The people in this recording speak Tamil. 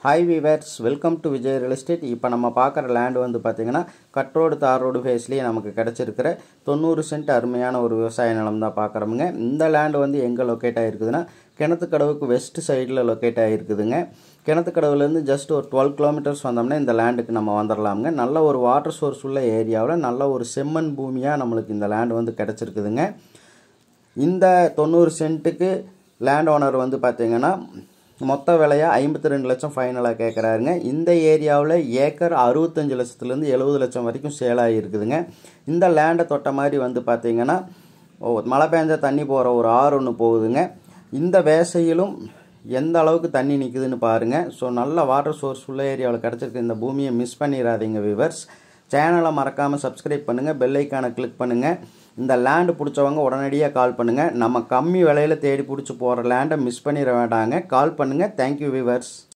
hi viewers welcome to Vijay real estate இப்போ நம்ம பார்க்குற லேண்ட் வந்து பார்த்திங்கன்னா கட் ரோடு தார் ரோடு ஃபேஸ்லேயே நமக்கு கிடச்சிருக்கிற தொண்ணூறு சென்ட் அருமையான ஒரு விவசாய நிலம் தான் பார்க்குறோமுங்க இந்த லேண்ட் வந்து எங்கே லொக்கேட் ஆகிருக்குதுன்னா கிணத்துக்கடவுக்கு வெஸ்ட் சைடில் லொக்கேட் ஆகிருக்குதுங்க கிணத்துக்கடவுலேருந்து ஜஸ்ட் ஒரு டுவெல் கிலோமீட்டர்ஸ் வந்தோம்னா இந்த லேண்டுக்கு நம்ம வந்துடலாமுங்க நல்ல ஒரு வாட்டர் சோர்ஸ் உள்ள ஏரியாவில் நல்ல ஒரு செம்மண் பூமியாக நம்மளுக்கு இந்த லேண்ட் வந்து கிடச்சிருக்குதுங்க இந்த தொண்ணூறு சென்ட்டுக்கு லேண்ட் ஓனர் வந்து பார்த்திங்கன்னா மொத்த விலையாக ஐம்பத்தி ரெண்டு லட்சம் ஃபைனலாக கேட்குறாருங்க இந்த ஏரியாவில் ஏக்கர் அறுபத்தஞ்சு லட்சத்துலேருந்து எழுபது லட்சம் வரைக்கும் சேலாகி இருக்குதுங்க இந்த லேண்டை தொட்ட மாதிரி வந்து பார்த்திங்கன்னா ஓ மழை பெஞ்சா தண்ணி போகிற ஒரு ஆறு ஒன்று போகுதுங்க இந்த வேசையிலும் எந்த அளவுக்கு தண்ணி நிற்குதுன்னு பாருங்கள் ஸோ நல்ல வாட்டர் சோர்ஸ் உள்ள ஏரியாவில் கிடச்சிருக்கு இந்த பூமியை மிஸ் பண்ணிடாதீங்க விவர்ஸ் சேனலை மறக்காமல் சப்ஸ்கிரைப் பண்ணுங்கள் பெல் ஐக்கானை கிளிக் பண்ணுங்கள் இந்த லேண்டு பிடிச்சவங்க உடனடியாக கால் பண்ணுங்கள் நம்ம கம்மி விலையில் தேடி பிடிச்சி போகிற லேண்டை மிஸ் பண்ணிட வேண்டாங்க கால் பண்ணுங்கள் தேங்க்யூ விவர்ஸ்